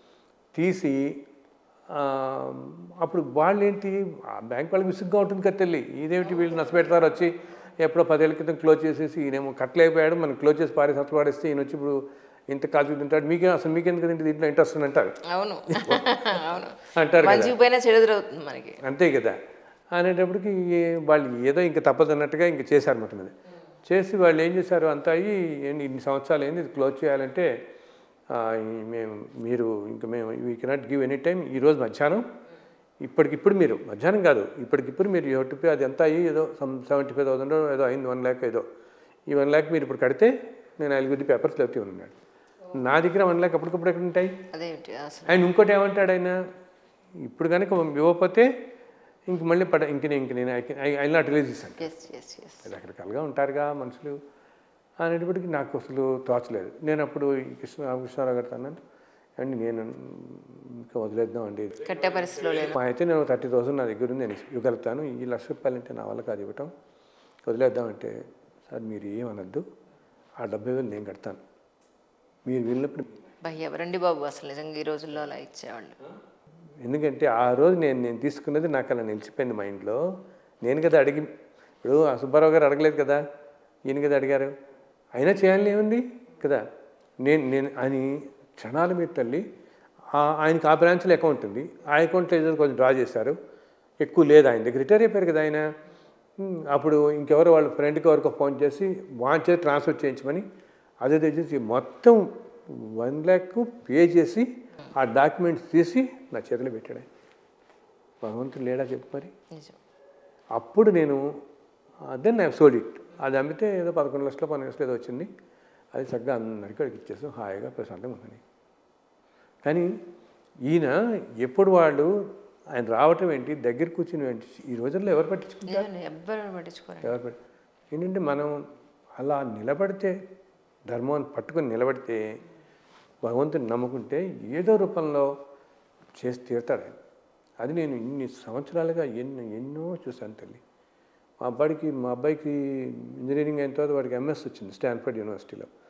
తీసి ఆ, అప్పుడు వాళ్ళు ఏంటి ఆ బ్యాంక్ వాళ్ళకి విసుగ్గా ఉంటుంది కదా తెల్లి ఇదేమిటి వీళ్ళు నచ్చబెడతారు వచ్చి ఎప్పుడో పదేళ్ళ క్రితం క్లోజ్ చేసేసి ఈయనేమో కట్టలేకపోయాడు మనం క్లోజ్ చేసి పారేసి అసలు పాడేస్తే ఈయన వచ్చి ఇప్పుడు ఇంత కాల్చి తింటాడు మీకే అసలు మీకెందుకు తింటే దీంట్లో ఇంట్రెస్ట్ అని అంటారు అవును అవును అంటారు కదా మంచిగా పోయినా చెడుదరవుతుంది మనకి అంతే కదా అనేటప్పటికి ఏ- వాళ్ళు ఏదో ఇంకా తప్పదన్నట్టుగా ఇంకా చేశారు మొత్తం మీద చేసి వాళ్ళు ఏం చేశారు అంతా అయ్యి ఏంటి ఇన్ని సంవత్సరాలు ఏంది ఇది క్లోజ్ చేయాలంటే ఆ, ఈ మేము మీరు ఇంకా మేము we cannot give any time ఈరోజు మధ్యాహ్నం ఇప్పటికిప్పుడు మీరు మధ్యాహ్నం కాదు ఇప్పటికిప్పుడు మీరు యూ టు పే అది ఎంత అయ్యి ఏదో సమ్ సెవెంటీ ఫైవ్ థౌసండ్ ఏదో అయింది వన్ ల్యాక్ ఏదో ఈ వన్ ల్యాక్ మీరు ఇప్పుడు కడితే నేను ఐదు పేపర్స్ లేకపోతే ఉన్నాడు నా దగ్గర వన్ ల్యాక్ అప్పటికప్పుడు ఎక్కడ ఉంటాయి అదేమిటి అసలు అండ్ ఇంకోటి ఏమంటాడు ఆయన ఇప్పుడు కనుక ఇవ్వకపోతే ఇంక మళ్ళీ పడ ఇంక నేను ఇంక నేను ఐ నాట్ రిలీజ్ చేశాను ఎస్ ఎస్ ఎస్ రకరకాలుగా ఉంటారుగా మనుషులు అనేటప్పటికి నాకు అసలు తోచలేదు నేను అప్పుడు ఈ కృష్ణ రామకృష్ణారావు గారితో అన్నాను అండి నేను ఇంకా వదిలేద్దాం అండి కట్టే పరిస్థితిలో లేదు మా అయితే నేను థర్టీ థౌసండ్ నా దగ్గర ఉంది నేను ఇవ్వగలుగుతాను ఈ లక్ష రూపాయలు అంటే నా వల్ల కాదు ఇవ్వటం వదిలేద్దాం అంటే సార్ మీరు ఏమనద్దు ఆ డెబ్బై వేలు నేను కడతాను మీరు వెళ్ళినప్పుడు బా ఎవరండి బాబు అసలు నిజంగా ఈ రోజుల్లో అలా ఇచ్చేవాళ్ళు ఎందుకంటే ఆ రోజు నేను నేను తీసుకున్నది నాకు అలా నిలిచిపోయింది మైండ్లో నేను కదా అడిగి ఇప్పుడు ఆ సుబ్బారావు గారు అడగలేదు కదా ఈయన కదా అడిగారు అయినా చేయాలని ఏముంది కదా నేను నేను అని క్షణాల మీద తల్లి ఆ- ఆయనకి ఆ బ్రాంచ్లో అకౌంట్ ఉంది ఆ అకౌంట్లో ఏదో కొంచెం డ్రా చేశారు ఎక్కువ లేదు ఆయన దగ్గర రిటైర్ అయిపోయారు కదా ఆయన ఉమ్, అప్పుడు ఇంకెవరో వాళ్ళ ఫ్రెండ్కి ఎవరికో ఫోన్ చేసి వాన్ చేసి ట్రాన్స్ఫర్ చేయించమని అదే తెచ్చేసి మొత్తం వన్ ల్యాక్ పే చేసి ఆ డాక్యుమెంట్స్ తీసి నా చేతిలో పెట్టాడు ఆయన. భగవంతుడు లేడా చెప్పు మరి నిజం అప్పుడు నేను దెన్ ఐ సోల్డ్ ఇట్ అది అమ్మితే ఏదో పదకొండు లక్షలు పన్నెండు లక్షలు ఏదో వచ్చింది అది చక్కగా అందరికీ అడిగి ఇచ్చేసాం హాయిగా ప్రశాంతంగా ఉందని కానీ ఈయన ఎప్పుడు వాళ్ళు ఆయన రావటం ఏంటి దగ్గర కూర్చుని ఏంటి ఈ రోజుల్లో ఎవరు పట్టించుకుంటారు నిజం ఎవ్వరు పట్టించుకోరండి ఎవరు పట్టి ఏంటంటే మనం అలా నిలబడితే ధర్మాన్ని పట్టుకొని నిలబడితే భగవంతుని నమ్ముకుంటే ఏదో రూపంలో చేసి తీరుతాడు ఆయన అది నేను ఇన్ని సంవత్సరాలుగా ఎన్నో ఎన్నో చూశాను తల్లి మా అబ్బాయికి మా అబ్బాయికి ఇంజనీరింగ్ అయిన తర్వాత వాడికి ఎంఎస్ వచ్చింది స్టాన్ఫర్డ్ యూనివర్సిటీలో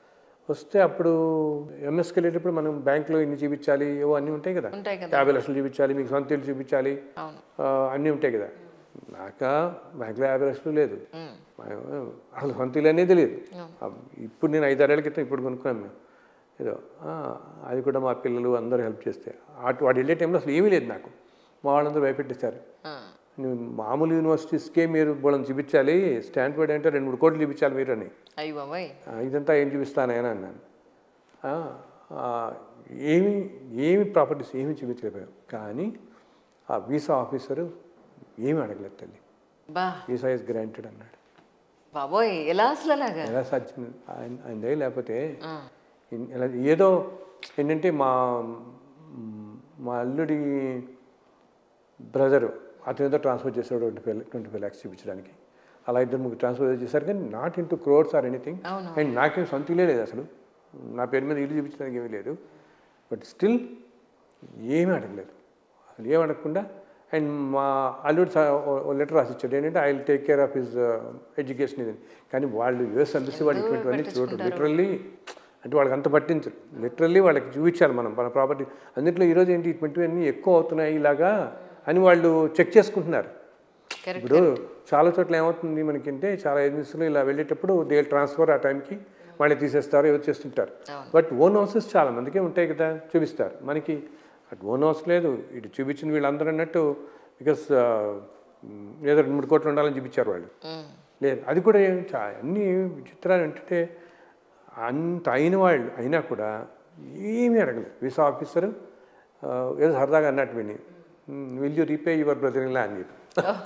వస్తే అప్పుడు ఎంఎస్కి వెళ్ళేటప్పుడు మనం బ్యాంక్లో ఇన్ని చూపించాలి ఏవో అన్నీ ఉంటాయి కదా ఉంటాయి కదా యాభై లక్షలు చూపించాలి మీకు సొంత ఇల్లు చూపించాలి అవును ఆ, అన్నీ ఉంటాయి కదా నాక బ్యాంక్లో యాభై లక్షలు లేదు ఉమ్. మా- అసలు సొంత ఇల్లు అనేది లేదు ఇప్పుడు నేను ఐదారేళ్ల క్రితం ఇప్పుడు కొనుక్కున్నాం మేము ఏదో ఆ, అది కూడా మా పిల్లలు అందరూ హెల్ప్ చేస్తే అటు వాడు వెళ్ళే టైంలో అసలు ఏమీ లేదు నాకు మా వాళ్ళందరూ భయపెట్టేశారు ఆ. నువ్వు మామూలు యూనివర్సిటీస్కే మీరు బోళం చూపించాలి స్టాన్ఫర్డ్ అంటే రెండు మూడు కోట్లు చూపించాలి మీరు అని అయ్యి బాబాయ్ ఆ, ఇదంతా ఏం చూపిస్తానని అన్నాను ఆ, ఆ, ఏమి ఏమి ప్రాపర్టీస్ ఏమి చూపించలేకపోయాం కానీ ఆ వీసా ఆఫీసరు ఏమి అడగలేదు తల్లి బా వీసా ఇస్ గ్రాంటెడ్ అన్నాడు బాబోయ్ ఎలా అసలు అలాగా ఎలా సాధ్యం ఆయన ఆయన దయ లేకపోతే ఆ. ఇన్- ఇలా ఏదో ఏంటంటే మా మా అల్లుడి బ్రదరు అతను ఏదో ట్రాన్స్ఫర్ చేశాడు twenty five twenty five lakhs చూపించడానికి అలా ఇద్దరు ముగ్గురు ట్రాన్స్ఫర్ చేశారు కానీ not into crores or anything అవును. అండ్ నాకేం సొంత ఇల్లే లేదు అసలు నా పేరు మీద ఇల్లు చూపించడానికి ఏమీ లేదు బట్ స్టిల్ ఏమీ అడగలేదు అసలు ఏం అడగకుండా అండ్ మా అల్లుడు లెటర్ రాసిచ్చాడు ఏంటంటే I will take care of his education ఇది కానీ వాళ్ళు యుఎస్ ఎంబసీ వాళ్ళు ఇటువంటివన్నీ చూడరు లిటరల్లీ అంటే వాళ్ళకి అంత పట్టించరు లిటరల్లీ వాళ్ళకి చూపించాలి మనం మన ప్రాపర్టీ అందుట్లో ఈరోజు ఏంటి ఇటువంటివన్నీ ఎక్కువ అవుతున్నాయి ఇలాగా అని వాళ్ళు చెక్ చేసుకుంటున్నారు కరెక్ట్ ఇప్పుడు చాలా చోట్ల ఏమవుతుంది మనకంటే చాలా ఏజెన్సీలు ఇలా వెళ్ళేటప్పుడు దే ట్రాన్స్ఫర్ ఆ టైంకి వాళ్ళని తీసేస్తారు ఏదో చేస్తుంటారు బట్ ఓన్ హౌసెస్ చాలా మందికే ఉంటాయి కదా చూపిస్తారు మనకి అటు ఓన్ హౌస్ లేదు ఇటు చూపించిన వీళ్ళందరూ అన్నట్టు బికాస్ ఏదో రెండు మూడు కోట్లు ఉండాలని చూపించారు వాళ్ళు ఉమ్. లేదు అది కూడా ఏం చా అన్ని విచిత్రాలు ఏంటంటే అంత అయిన వాళ్ళు అయినా కూడా ఏమీ అడగలేదు వీసా ఆఫీసరు ఆ, ఏదో సరదాగా అన్నట్టు విని will you repay your brother in law అని చెప్పి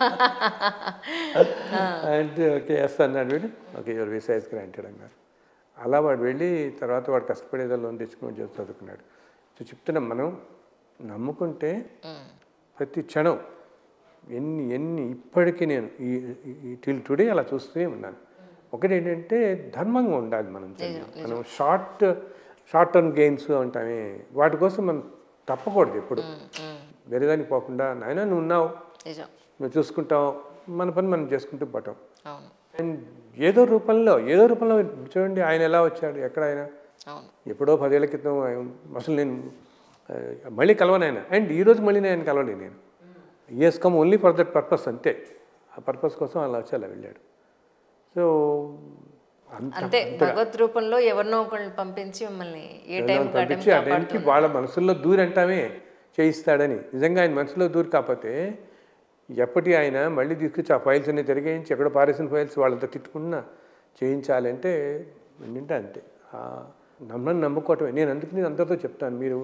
అంటే ఓకే ఎస్ అన్నాడు వీడు okay your visa is granted అన్నారు అలా వాడు వెళ్ళి తర్వాత వాడు కష్టపడేదో లోన్ తెచ్చుకొని చేసి చదువుకున్నాడు సో చెప్తున్నాం మనం నమ్ముకుంటే ఉమ్. ప్రతి క్షణం ఎన్ని ఎన్ని ఇప్పటికీ నేను ఈ టిల్ టుడే అలా చూస్తూనే ఉన్నాను ఒకటి ఏంటంటే ధర్మంగా ఉండాలి మనం మనం షార్ట్ షార్ట్ టర్మ్ గెయిన్స్ అంటామే వాటి కోసం మనం తప్పకూడదు ఎప్పుడు ఉమ్. ఉమ్. వేరే దానికి పోకుండా నాయన నువ్వు ఉన్నావు నిజం నువ్వు చూసుకుంటావు మన పని మనం చేసుకుంటూ పోతాం అవును అండ్ ఏదో రూపంలో ఏదో రూపంలో చూడండి ఆయన ఎలా వచ్చాడు ఎక్కడ ఆయన అవును ఎప్పుడో పదేళ్ల క్రితం ఆయన- అసలు నేను ఆ, మళ్ళీ కలవను ఆయన అండ్ ఈరోజు మళ్ళీ నేను కలవలేదు నేను is come only for that purpose అంతే ఆ పర్పస్ కోసం అలా వచ్చి అలా వెళ్ళాడు సో అంత అంతే భగవత్ రూపంలో ఎవరినో ఒకళ్ళని పంపించి మిమ్మల్ని ఏ టైం పంపించి ఆ టైంకి వాళ్ళ మనసుల్లో దూరి అంటామే చేయిస్తాడని నిజంగా ఆయన మనసులో దూరి కాకపోతే ఎప్పటి ఆయన మళ్ళీ తీసుకొచ్చి ఆ ఫైల్స్ అన్ని తిరిగేయించి ఎక్కడ పారేసిన ఫైల్స్ వాళ్ళతో తిట్టుకున్నా చేయించాలంటే ఏంటంటే అంతే ఆ నమ్మని నమ్ముకోవటమే నేను అందుకు నేను అందరితో చెప్తాను మీరు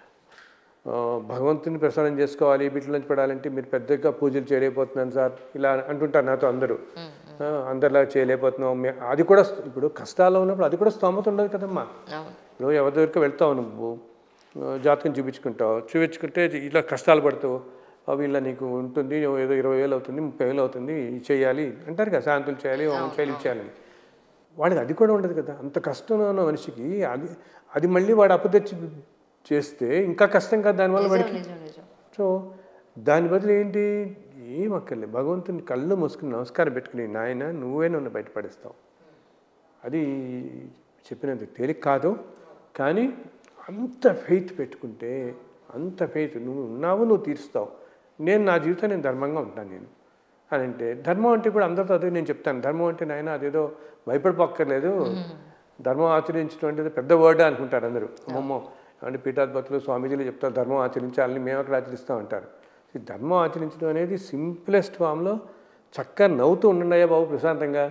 ఆ, భగవంతుని ప్రసారం చేసుకోవాలి వీటిలో నుంచి పడాలంటే మీరు పెద్దగా పూజలు చేయలేకపోతున్నాను సార్ ఇలా అంటుంటారు నాతో అందరూ ఆ, అందరిలా చేయలేకపోతున్నాం మే- అది కూడా ఇప్పుడు కష్టాల్లో ఉన్నప్పుడు అది కూడా స్తోమత ఉండదు కదమ్మా అవును నువ్వు ఎవరి దగ్గరికి వెళ్తావు నువ్వు ఆ, జాతకం చూపించుకుంటావు చూపించుకుంటే ఇలా కష్టాలు పడుతావు అవి ఇలా నీకు ఉంటుంది ఓ ఏదో ఇరవై వేలు అవుతుంది ముప్పై వేలు అవుతుంది ఇది చేయాలి అంటారు కదా శాంతులు చేయాలి హోమం చేయాలి ఇవి చేయాలని వాడికి అది కూడా ఉండదు కదా అంత కష్టంలో ఉన్న మనిషికి అది అది మళ్ళీ వాడు అప్పు తెచ్చి చేస్తే ఇంకా కష్టం కదా దానివల్ల వాడికి నిజం నిజం సో దాని బదులు ఏంటి ఏం అక్కర్లేదు భగవంతుని కళ్ళు మూసుకుని నమస్కారం పెట్టుకుని నాయన నువ్వే నన్ను బయటపడేస్తావు అది చెప్పినంత తేలిక కాదు కానీ అంత ఫెయిత్ పెట్టుకుంటే అంత ఫెయిత్ నువ్వు ఉన్నావు నువ్వు తీరుస్తావు నేను నా జీవితం నేను ధర్మంగా ఉంటాను నేను అని అంటే ధర్మం అంటే కూడా అందరితో అదే నేను చెప్తాను ధర్మం అంటే నాయన అదేదో భయపడిపోక్కర్లేదు ధర్మం ఆచరించడం అంటే పెద్ద వర్డ్ అనుకుంటారు అందరూ అమ్మమ్మో అంటే పీఠాధిపతులు స్వామీజీలు చెప్తారు ధర్మం ఆచరించాలని మేము అక్కడ ఆచరిస్తాం అంటారు ఈ ధర్మం ఆచరించడం అనేది సింప్లెస్ట్ ఫామ్లో చక్కగా నవ్వుతూ ఉండండియా బాబు ప్రశాంతంగా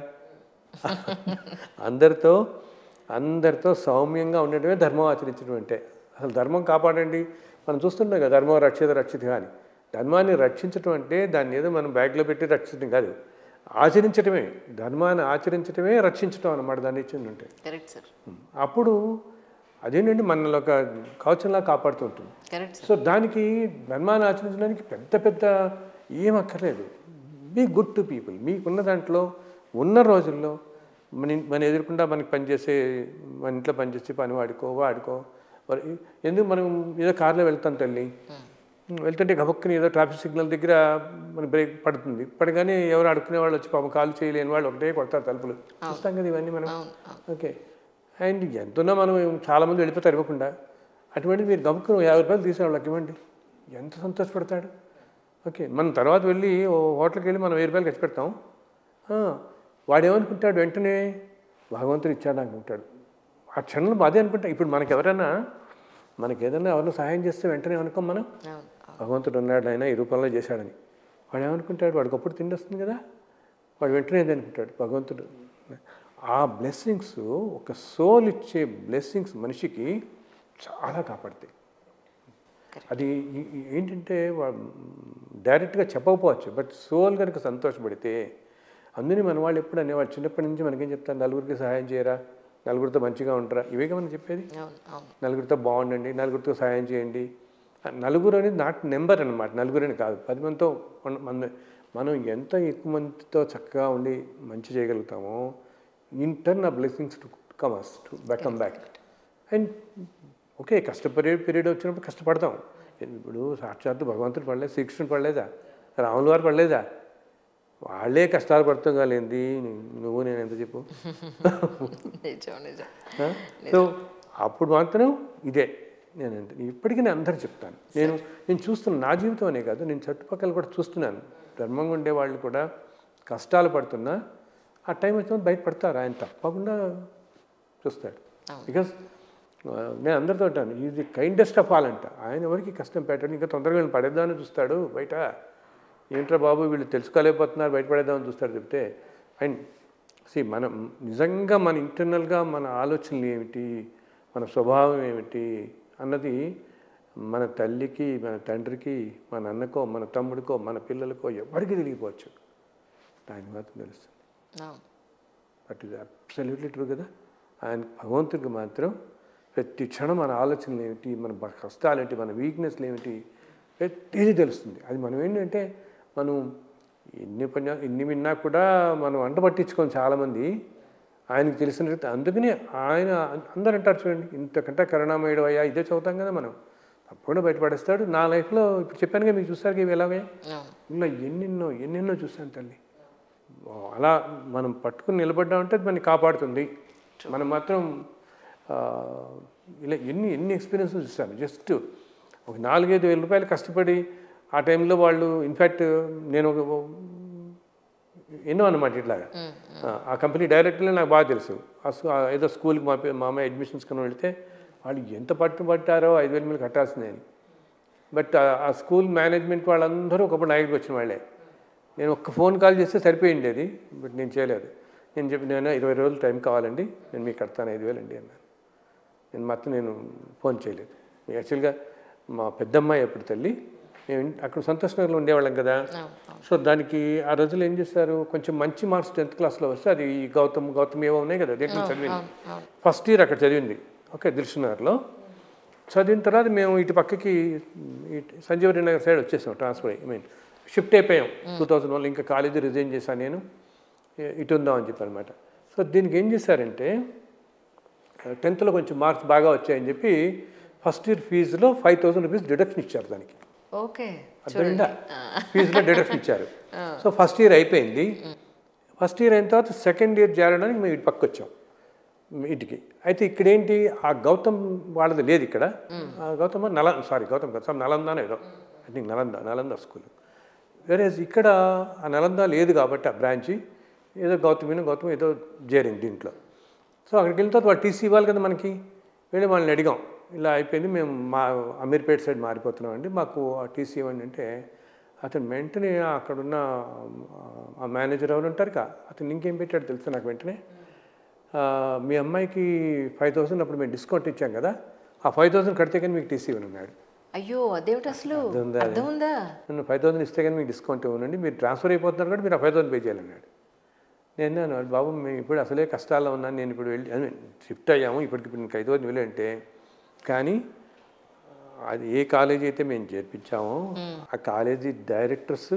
అందరితో అందరితో సౌమ్యంగా ఉండటమే ధర్మం ఆచరించడం అంటే అసలు ధర్మం కాపాడండి మనం చూస్తుంటాం కదా ధర్మం రక్షిత రక్షిత అని ధర్మాన్ని రక్షించడం అంటే దాన్ని ఏదో మనం బ్యాగ్లో పెట్టి రక్షించడం కాదు ఆచరించడమే ధర్మాన్ని ఆచరించడమే రక్షించడం అన్నమాట దాన్ని ఇచ్చింది ఉంటే కరెక్ట్ సార్ అప్పుడు అదేంటంటే మనలో ఒక కవచంలా కాపాడుతూ ఉంటుంది కరెక్ట్ సార్ సో దానికి ధర్మాన్ని ఆచరించడానికి పెద్ద పెద్ద ఏం అక్కర్లేదు బీ గుడ్ టు పీపుల్ మీకున్న దాంట్లో ఉన్న రోజుల్లో మన ఇన్- మన ఎదుర్కొంటా మనకి పనిచేసే మన ఇంట్లో పనిచేసే పని వాడుకో వాడుకో మరి ఎందుకు మనం ఏదో కార్లో వెళ్తాం తల్లి వెళ్తుంటే గబక్కుని ఏదో ట్రాఫిక్ సిగ్నల్ దగ్గర మన బ్రేక్ పడుతుంది పడగానే ఎవరు అడుక్కునే వాళ్ళు వచ్చి పాపం కాలు చేయలేని వాళ్ళు ఒకటే కొడతారు తలుపులు చూస్తాం కదా ఇవన్నీ మనం అవును అవును ఓకే అండ్ ఎంతున్నా మనం చాలామంది వెళ్ళిపోతారు ఇవ్వకుండా అటువంటి మీరు గమ్ముకుని యాభై రూపాయలు తీసేవాళ్ళకి ఇవ్వండి ఎంత సంతోషపడతాడు ఓకే మనం తర్వాత వెళ్ళి ఓ హోటల్కి వెళ్ళి మనం వెయ్యి రూపాయలు ఖర్చు పెడతాం ఆ, వాడు ఏమనుకుంటాడు వెంటనే భగవంతుడు ఇచ్చాడు అనుకుంటాడు ఆ క్షణంలో అదే అనుకుంటా ఇప్పుడు మనకి ఎవరైనా మనకి ఏదైనా ఎవరైనా సహాయం చేస్తే వెంటనే అనుకోం మనం అవును భగవంతుడు ఉన్నాడు ఆయన ఈ రూపంలో చేశాడని వాడు ఏమనుకుంటాడు వాడికి అప్పుడు తిండి వస్తుంది కదా వాడు వెంటనే ఇది అనుకుంటాడు భగవంతుడు ఆ బ్లెస్సింగ్స్ ఒక సోల్ ఇచ్చే బ్లెస్సింగ్స్ మనిషికి చాలా కాపాడతాయి అది ఈ- ఈ- ఏంటంటే వా- డైరెక్ట్గా చెప్పకపోవచ్చు బట్ సోల్ కనుక సంతోషపడితే అందుని మన వాళ్ళు ఎప్పుడు అనేవాళ్ళు చిన్నప్పటి నుంచి మనకేం చెప్తారు నలుగురికి సహాయం చేయరా నలుగురితో మంచిగా ఉంటారా ఇవేగా మనం చెప్పేది అవును అవును నలుగురితో బాగుండండి నలుగురితో సాయం చేయండి ఆ నలుగురు అనేది నాట్ నెంబర్ అనమాట నలుగురు అని కాదు పది మందితో మన మన- మనం ఎంత ఎక్కువ మందితో చక్కగా ఉండి మంచి చేయగలుగుతామో ఇన్ టర్న్ ఆ blessings to comes to become back and okay కష్టపడే పీరియడ్ వచ్చినప్పుడు కష్టపడతాం ఇప్పుడు సాక్షాత్తు భగవంతుడు పడలేదు శ్రీకృష్ణుడు పడలేదా రాములు వారు పడలేదా వాళ్ళే కష్టాలు పడతాం కాలేంది నువ్వు నేను ఎంత చెప్పు నిజం నిజం సో అప్పుడు మాత్రం ఇదే నేను అంటే ఇప్పటికీ నేను అందరూ చెప్తాను నేను నేను చూస్తున్నాను నా జీవితం అనే కాదు నేను చుట్టుపక్కల కూడా చూస్తున్నాను ధర్మంగా ఉండే వాళ్ళు కూడా కష్టాలు పడుతున్నా ఆ టైం వచ్చినప్పుడు బయటపడతారు ఆయన తప్పకుండా చూస్తాడు బికాస్ నేను అందరితో అంటాను ఈజ్ కైండెస్ట్ ఆఫ్ ఆల్ అంట ఆయన ఎవరికి కష్టం పెట్టాడు ఇంకా తొందరగా వీళ్ళని పడేద్దామని చూస్తాడు బయట ఏంట్రా బాబు వీళ్ళు తెలుసుకోలేకపోతున్నారు బయటపడేద్దామని చూస్తాడు చెప్తే అండ్ సి మనం నిజంగా మన ఇంటర్నల్గా మన ఆలోచనలు ఏమిటి మన స్వభావం ఏమిటి అన్నది మన తల్లికి మన తండ్రికి మన అన్నకో మన తమ్ముడికో మన పిల్లలకో ఎవరికి తెలియకపోవచ్చు ఆయన మాత్రం తెలుస్తుంది అవును బట్ ఇది అబ్సల్యూట్లీ ట్రూ కదా ఆయన భగవంతుడికి మాత్రం ప్రతి క్షణం మన ఆలోచనలు ఏమిటి మన బ- కష్టాలు ఏంటి మన వీక్నెస్లు ఏమిటి ప్రతిదీ తెలుస్తుంది అది మనం ఏంటంటే మనం ఎన్ని పని ఎన్ని విన్నా కూడా మనం వంట పట్టించుకోం చాలామంది ఆయనకి తెలిసిన రీతి అందుకని ఆయన అందరు అంటారు చూడండి ఇంతకంటే కరుణామయుడు అయ్యా ఇదే చదువుతాం కదా మనం తప్పకుండా బయటపడేస్తాడు నా లైఫ్లో ఇప్పుడు చెప్పానుగా మీకు చూసారు ఇవి ఎలాగే అవును ఇలా ఎన్నెన్నో ఎన్నెన్నో చూశాను తల్లి అలా మనం పట్టుకుని నిలబడ్డామంటే అది మనని కాపాడుతుంది మనం మాత్రం ఆ, ఇలా ఎన్ని ఎన్ని ఎక్స్పీరియన్స్ చూశాను జస్ట్ ఒక నాలుగైదు వేల రూపాయలు కష్టపడి ఆ టైంలో వాళ్ళు ఇన్ఫ్యాక్ట్ నేను ఒక ఎన్నో అనమాట ఇట్లాగా ఆ, ఆ కంపెనీ డైరెక్టర్లే నాకు బాగా తెలుసు ఆ స్కూ- ఆ ఏదో స్కూల్కి మా పి- మా అమ్మాయి అడ్మిషన్స్ కన్నా వెళితే వాళ్ళు ఎంత పట్టు పట్టారో ఐదు వేల మీద కట్టాల్సిందే అని బట్ ఆ- ఆ స్కూల్ మేనేజ్మెంట్ వాళ్ళందరూ ఒకప్పుడు నా దగ్గరికి వచ్చిన వాళ్ళే నేను ఒక్క ఫోన్ కాల్ చేస్తే సరిపోయింది అది బట్ నేను చేయలేదు నేను చెప్పి నేను ఇరవై రోజులు టైం కావాలండి నేను మీకు కడతాను ఐదు వేలు అండి అన్నాను నేను మాత్రం నేను ఫోన్ చేయలేదు యాక్చువల్గా మా పెద్దమ్మాయి ఎప్పుడు తల్లి మేము ఇన్- అక్కడ సంతోష్ నగర్లో ఉండేవాళ్ళం కదా అవును సో దానికి ఆ రోజులు ఏం చేశారు కొంచెం మంచి మార్క్స్ టెన్త్ క్లాస్లో వస్తే అది ఈ గౌతమ్ గౌతమ్ ఏవో ఉన్నాయి కదా దేంట్లో చదివింది అవును అవును ఫస్ట్ ఇయర్ అక్కడ చదివింది ఓకే దిల్సునగర్లో చదివిన తర్వాత మేము ఇటు పక్కకి ఇటు సంజీవరి నగర్ సైడ్ వచ్చేసాం ట్రాన్స్ఫర్ అయ్యి ఐ మీన్ షిఫ్ట్ అయిపోయాం టూ థౌజండ్ వన్ ఇంకా కాలేజీ రిజైన్ చేశాను నేను ఇ- ఇటు ఉందామని చెప్పి అనమాట సో దీనికి ఏం చేశారంటే టెన్త్లో కొంచెం మార్క్స్ బాగా వచ్చాయని చెప్పి ఫస్ట్ ఇయర్ ఫీజులో ఫైవ్ థౌసండ్ రూపీస్ డిడక్షన్ ఇచ్చారు దానికి ఓకే అర్థమైందా ఫీజులో డిడక్షన్ ఇచ్చారు సో ఫస్ట్ ఇయర్ అయిపోయింది ఫస్ట్ ఇయర్ అయిన తర్వాత సెకండ్ ఇయర్ చేరడానికి మేము ఇటు పక్క వచ్చాం ఇంటికి అయితే ఇక్కడ ఏంటి ఆ గౌతమ్ వాళ్ళది లేదు ఇక్కడ ఆ గౌతమ్ నల సారీ గౌతమ్ గౌతమ్ నలందానే ఏదో I think Nalanda Nalanda school వేరే ఇక్కడ ఆ నలంద లేదు కాబట్టి ఆ బ్రాంచి ఏదో గౌతమిన గౌతమ్ ఏదో చేరింది దీంట్లో సో అక్కడికి వెళ్ళిన తర్వాత వాళ్ళు టీసీ ఇవ్వాలి కదా మనకి వెళ్ళి వాళ్ళని అడిగాం ఇలా అయిపోయింది మేము మా అమీర్పేట సైడ్ మారిపోతున్నాం అండి మాకు ఆ టీసీ ఇవ్వండి అంటే అతను వెంటనే అక్కడున్న ఆ మేనేజర్ ఎవరు ఉంటారు కా అతను ఇంకేం పెట్టాడు తెలుసు నాకు వెంటనే ఆ, మీ అమ్మాయికి ఫైవ్ థౌసండ్ అప్పుడు మేము డిస్కౌంట్ ఇచ్చాం కదా ఆ ఫైవ్ థౌసండ్ కడితే కానీ మీకు టీసీ ఇవ్వనున్నాడు అయ్యో అదేమిటి అసలు ఉందా? అర్థం ఉందా నన్ను ఫైవ్ థౌసండ్ ఇస్తే కానీ మీకు డిస్కౌంట్ ఇవ్వనండి మీరు ట్రాన్స్ఫర్ అయిపోతున్నారు కూడా మీరు ఆ ఫైవ్ థౌసండ్ పే చేయాలన్నాడు నేను అన్నాను బాబు మేము ఇప్పుడు అసలే కష్టాల్లో ఉన్నాను నేను ఇప్పుడు వెళ్ళి ఐ మీన్ షిఫ్ట్ అయ్యాము ఇప్పటికి ఇప్పుడు నీకు ఐదు వందలు వెళ్ళి అంటే కానీ అది ఏ కాలేజీ అయితే మేము చేర్పించామో ఆ కాలేజీ డైరెక్టర్స్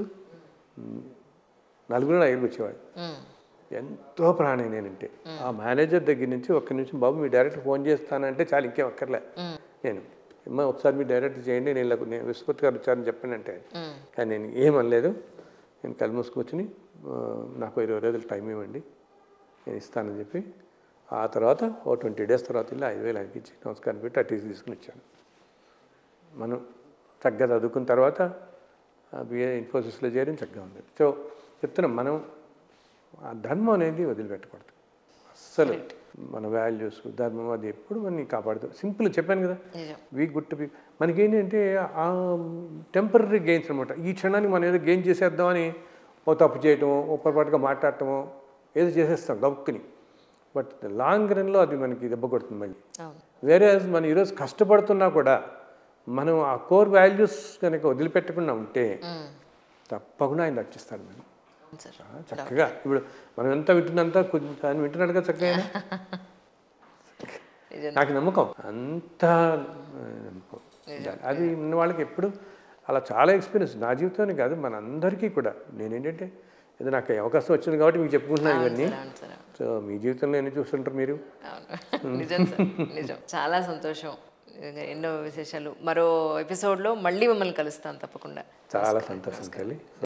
నలుగురు నా దగ్గరికి వచ్చేవాడు ఉమ్, ఎంతో ప్రాణం నేనంటే ఆ మేనేజర్ దగ్గర నుంచి ఒక్క నిమిషం బాబు మీ డైరెక్టర్ ఫోన్ చేస్తానంటే చాలా ఇంకేం అక్కర్లే ఉమ్, నేను అమ్మ ఒకసారి మీ డైరెక్టర్ చేయండి నేను ఇలా నేను విశ్వపతి గారు వచ్చారని చెప్పండి అంటే ఉమ్, కానీ నేను ఏమనలేదు నేను కళ్ళు మూసుకొచ్చి నాకు ఇరవై రోజులు టైం ఇవ్వండి నేను ఇస్తానని చెప్పి ఆ తర్వాత ఓ ట్వంటీ డేస్ తర్వాత వెళ్ళి ఐదు వేలు ఆయనకి ఇచ్చి నమస్కారం పెట్టి అటు తీసుకుని ఇచ్చాను మనం చక్కగా చదువుకున్న తర్వాత బిఏ ఇన్ఫోసిస్లో చేరి చక్కగా ఉంది సో చెప్తున్నాం మనం ఆ ధర్మం అనేది వదిలిపెట్టకూడదు అస్సలు మన వాల్యూస్ ధర్మం అది ఎప్పుడు మనని కాపాడుతుంది సింపుల్ చెప్పాను కదా నిజం వీక్ గుట్టు వీక్ మనకేంటంటే ఆ టెంపరీ గెయిన్స్ అనమాట ఈ క్షణానికి మనం ఏదో గెయిన్ చేసేద్దామని ఓ తప్పు చేయటమో ఓ పొరపాటుగా మాట్లాడటమో ఏదో చేసేస్తాం గబుక్కుని బట్ లాంగ్ రన్లో అది మనకి దెబ్బ కొడుతుంది మళ్ళీ అవును వేరే మనం ఈరోజు కష్టపడుతున్నా కూడా మనం ఆ కోర్ వాల్యూస్ కనుక వదిలిపెట్టకుండా ఉంటే మ్మ్. తప్పకుండా ఆయన రక్షిస్తాడు మనం అవును సార్ ఆ, చక్కగా ఇప్పుడు మనం ఎంత వింటున్నంత కొంచెం ఆయన వింటున్నాడు కదా చక్కగా ఆయన. నిజం నాకు నమ్మకం అంత ఆ, నమ్మకం. అది ఉన్న వాళ్ళకి ఎప్పుడు అలా చాలా ఎక్స్పీరియన్స్ నా జీవితానికి కాదు మన అందరికీ కూడా నేనేంటంటే ఏదో నాకు ఈ అవకాశం వచ్చింది కాబట్టి మీకు చెప్పుకుంటున్నాను ఇవన్నీ అవును సార్ అవును. సో మీ జీవితంలో ఎన్ని చూస్తుంటారు మీరు అవును నిజం సార్ నిజం చాలా సంతోషం నిజంగా ఎన్నో విశేషాలు మరో ఎపిసోడ్లో మళ్ళీ మిమ్మల్ని కలుస్తాను తప్పకుండా చాలా సంతోషం తల్లి